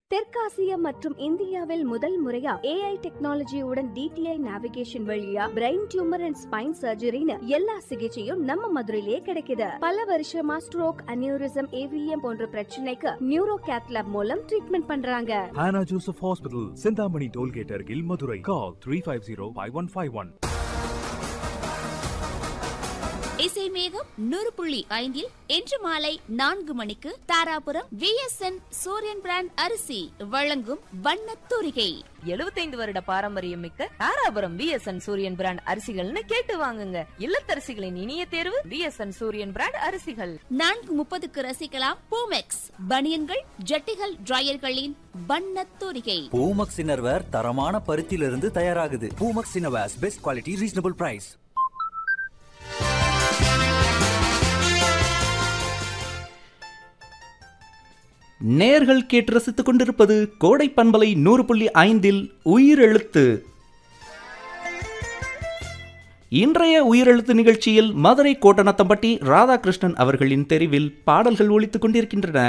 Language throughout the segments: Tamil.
தெற்காசியா மற்றும் இந்தியாவில் முதல் முறையா ஏஐ டெக்னாலஜியுடன் டிடிஐ நேவிகேஷன் வழியா பிரெயின் டியூமர் அண்ட் ஸ்பைன் சர்ஜரின்னு எல்லா சிகிச்சையும் நம்ம மதுரையிலேயே கிடைக்குது பல வருஷமா ஸ்ட்ரோக் அனியூரிசம் ஏவிஎம் போன்ற பிரச்சனைக்கு நியூரோ கேத்லாப் மூலம் ட்ரீட்மெண்ட் பண்றாங்க Hannah Joseph Hospital, Sindhamani Tollgate, Argil, Madurai. Call 350 5151. இசை மேகம் நூறு புள்ளி ஐந்தில் இன்று மாலை நான்கு மணிக்கு தாராபுரம் விஎஸ்என் சூரியன் பிராண்ட் அரிசி வழங்கும் வண்ணத் தூரிகை 75 வருட பாரம்பரியம் மிக்க தாராபுரம் பிஎஸ்என் சூரியன் பிராண்ட் அரிசிகள்னு கேட்டு வாங்குங்க இல்லத்தரசிகளின் இனிய தேர்வு பிஎஸ்என் சூரியன் பிராண்ட் அரிசிகள் நான்கு முப்பதுக்கு ரசிக்கலாம் பூமெக்ஸ் பனியன்கள் ஜட்டிகள் டிரையர்களின் வண்ணத் தூரிகை பூமக்ஸ் இன்னர்வேர் தரமான பருத்தியிலிருந்து தயாராகுது Poomex innerwears best quality reasonable price நேர்கள் கேட்டு ரசித்துக் கொண்டிருப்பது கோடை பண்பலை நூறு புள்ளி ஐந்தில் உயிரெழுத்து இன்றைய உயிரெழுத்து நிகழ்ச்சியில் மதுரை கோட்டனத்தம்பட்டி ராதாகிருஷ்ணன் அவர்களின் தெரிவில் பாடல்கள் ஒலித்துக் கொண்டிருக்கின்றன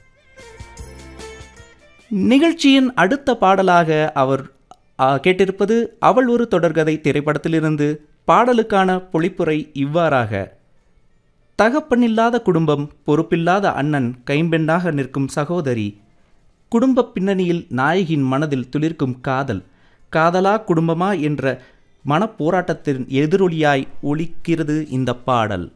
நிகழ்ச்சியின் அடுத்த பாடலாக அவர் ஆ, கேட்டிருப்பது அவள் ஒரு தொடர்கதை திரைப்படத்திலிருந்து பாடலுக்கான பொழிப்புரை இவ்வாறாக தகப்பனில்லாத குடும்பம் பொறுப்பில்லாத அண்ணன் கைம்பெண்ணாக நிற்கும் சகோதரி குடும்ப பின்னணியில் நாயகியின் மனதில் துளிர்க்கும் காதல் காதலா குடும்பமா என்ற மனப்போராட்டத்தின் எதிரொலியாய் ஒலிக்கிறது இந்த பாடல்